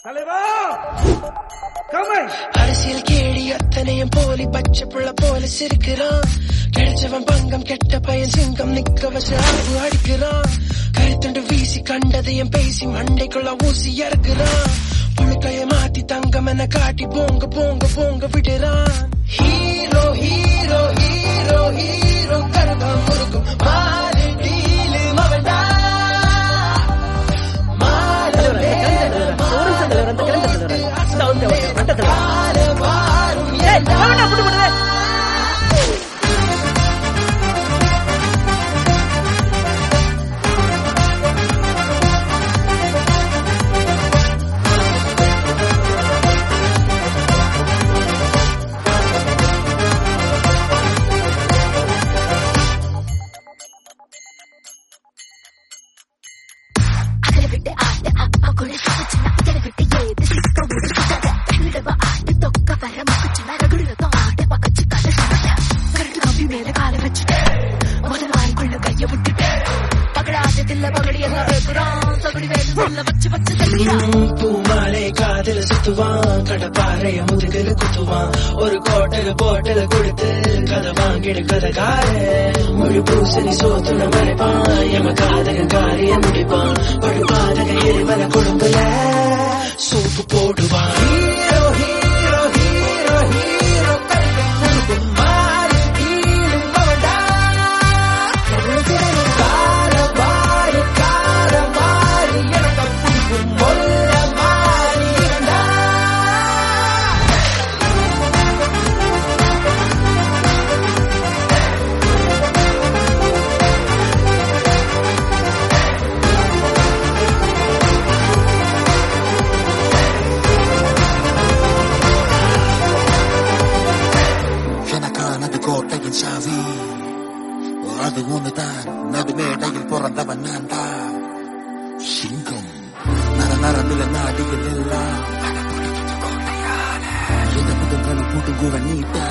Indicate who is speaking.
Speaker 1: தலைவா கமல்
Speaker 2: அரசியல் கேடி அத்தனையும் போலி பச்சை புள்ள போல சிரிக்கிறான் கிடைச்சவன் பங்கம் கெட்ட பையன் சிங்கம் நிக்க வச்சு ஆவு அடிக்கிறான் கருத்துண்டு வீசி கண்டதையும் பேசி மண்டைக்குள்ள ஊசி இறக்குறான் புழுக்கைய மாத்தி தங்கம் என காட்டி போங்க போங்க போங்க விடுறான் ஹீரோ ஹீரோ ஹீரோ ஹீரோ கருகம் முருகும் மாறு டீலு மவன்டா மாறு மாறு மாறும் ஏண்டா
Speaker 3: அகல விட்டு ஆட்டு அப்பா கூட சின்ன இதழ விட்டு ஏது சிக்க முடிக்காத விடுவ ஆட்டு தொக்க வர முக்குச்சு மரகுடுல ஆட்ட பக்கச்சு கதை சொன்ன கரட்டு கம்பி மேல கால வச்சுட்டு முதல் வாய்க்குள்ள கைய விட்டுட்டு பகடாததில்ல பகடி எல்லாம் வைக்கிறான் சகுடி வேலை சொல்ல வச்சு வச்சு தள்ளிறான்
Speaker 2: பூமாலை காதல சுத்துவான் கடப்பாறைய முதுகுல குத்துவான் ஒரு கோட்டல போட்டல கொடுத்து கதை வாங்கிடு கதைக்கார மொழி பூசணி சோத்துன மறைப்பான் எம காதக காரிய முடிப்பான் படுபாதக எரிமல கொடுங்கல சூப்பு போடுவான் ஹீரோ ஹீரோ ஹீரோ ஹீரோ மாறி கீழும் அவன்டா காரவாரி காரவாரி எனக்கு பிடிக்கும் மொல்ல மாறி இருந்தா
Speaker 4: எனக்கானது கோட்டையின் சாவி அது ஒண்ணுதான் நடுமேடையில் பிறந்தவன் நான் தான் சிங்கம் நர நரம்பில நாடியில் எல்லாம் எந்த புதுங்களும் புடுங்குவன் நீட்ட